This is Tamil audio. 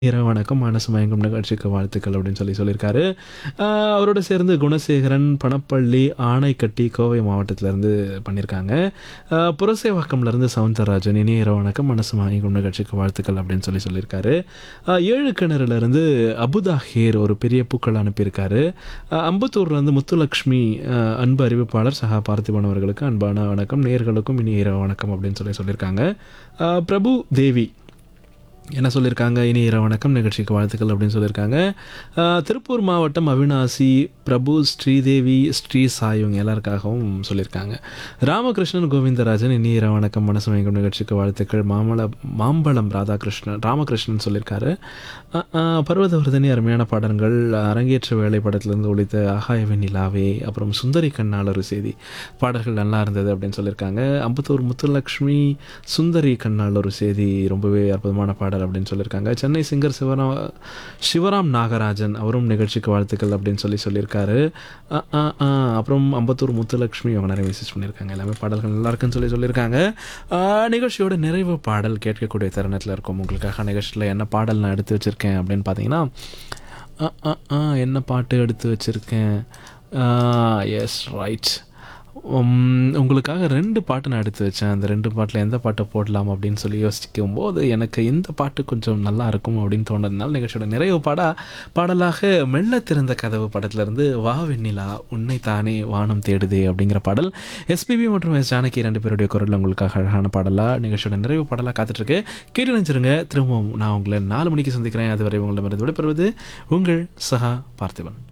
இரவு வணக்கம் மனசு மயங்கும் நிகழ்ச்சிக்கு வாழ்த்துக்கள் அப்படின்னு சொல்லி சொல்லியிருக்காரு ஆஹ் அவரோட சேர்ந்து குணசேகரன் பணப்பள்ளி ஆனைக்கட்டி கோவை மாவட்டத்திலேருந்து பண்ணியிருக்காங்க ஆஹ் புரசேவாக்கம்லேருந்து சவுந்தரராஜன் இனி இரவு வணக்கம் மனசு மயங்கும் நிகழ்ச்சிக்கு வாழ்த்துக்கள் அப்படின்னு சொல்லி சொல்லியிருக்காரு ஆஹ் ஏழு கிணறுலேருந்து அபுதாஹீர் ஒரு பெரிய பூக்கள் அனுப்பியிருக்காரு ஆஹ் அம்பத்தூர்லேருந்து முத்துலக்ஷ்மி ஆஹ் அன்பு அறிவிப்பாளர் சகா பார்த்திபன் அவர்களுக்கு அன்பான வணக்கம் நேர்களுக்கும் இனி இரவு வணக்கம் அப்படின்னு சொல்லி சொல்லியிருக்காங்க ஆஹ் பிரபு தேவி என்ன சொல்லியிருக்காங்க இனி இரவு வணக்கம் நிகழ்ச்சிக்கு வாழ்த்துக்கள் அப்படின்னு சொல்லியிருக்காங்க ஆஹ் திருப்பூர் மாவட்டம் அவினாசி பிரபு ஸ்ரீதேவி ஸ்ரீ சாய் இவங்க எல்லாருக்காகவும் சொல்லியிருக்காங்க ராமகிருஷ்ணன் கோவிந்தராஜன் இனி இரவு வணக்கம் மனசு மயங்கும் நிகழ்ச்சிக்கு வாழ்த்துக்கள் மாமல மாம்பழம் ராதாகிருஷ்ணன் ராமகிருஷ்ணன் சொல்லியிருக்காரு ஆஹ் ஆஹ் பர்வதவர்தனி அருமையான பாடல்கள் அரங்கேற்ற வேலை படத்திலிருந்து ஒழித்த ஆகாயவே நிலாவே அப்புறம் சுந்தரி கண்ணால் ஒரு செய்தி பாடல்கள் நல்லா இருந்தது அப்படின்னு சொல்லியிருக்காங்க அம்பத்தூர் முத்துலக்ஷ்மி சுந்தரி கண்ணால் ஒரு செய்தி ரொம்பவே அற்புதமான பாடல் அப்படின்னு சொல்லியிருக்காங்க சென்னை சிங்கர் சிவராம் சிவராம் நாகராஜன் அவரும் நிகழ்ச்சிக்கு வாழ்த்துக்கள் அப்படின்னு சொல்லி சொல்லியிருக்காரு அ, அ, அ, அப்புறம் அம்பத்தூர் முத்துலக்ஷ்மி அவங்க நிறைய மெசேஜ் பண்ணியிருக்காங்க எல்லாமே பாடல்கள் நல்லா இருக்குன்னு சொல்லி சொல்லியிருக்காங்க ஆ, நிகழ்ச்சியோட நிறைவு பாடல் கேட்கக்கூடிய தருணத்தில் இருக்கும் உங்களுக்காக நிகழ்ச்சியில் என்ன பாடல் நான் எடுத்து வச்சுருக்கேன் அப்படின்னு பார்த்தீங்கன்னா அ, அ, அ, என்ன பாட்டு எடுத்து வச்சுருக்கேன் எஸ் ரைட் உங்களுக்காக ரெண்டு பாட்டு நான் எடுத்து வச்சேன் அந்த ரெண்டு பாட்டில் எந்த பாட்டை போடலாம் அப்படின்னு சொல்லி யோசிக்கும் போது எனக்கு எந்த பாட்டு கொஞ்சம் நல்லா இருக்கும் அப்படின்னு தோணுறதுனால நிகழ்ச்சியோட நிறைவு பாடா பாடலாக மெல்ல திறந்த கதவு படத்துலேருந்து வா வெண்ணிலா உன்னை தானே வானம் தேடுதே அப்படிங்கிற பாடல் எஸ்பிபி மற்றும் எஸ் ஜானகி ரெண்டு பேருடைய குரலில் உங்களுக்காக அழகான பாடலாக நிகழ்ச்சியோட நிறைவு பாடலாக காத்துட்ருக்கு கேட்டு நினைச்சிருங்க திரும்பவும் நான் உங்களை நாலு மணிக்கு சந்திக்கிறேன் அதுவரை உங்களிடமிருந்து விடைபெறுவது உங்கள் சகா பார்த்திபன்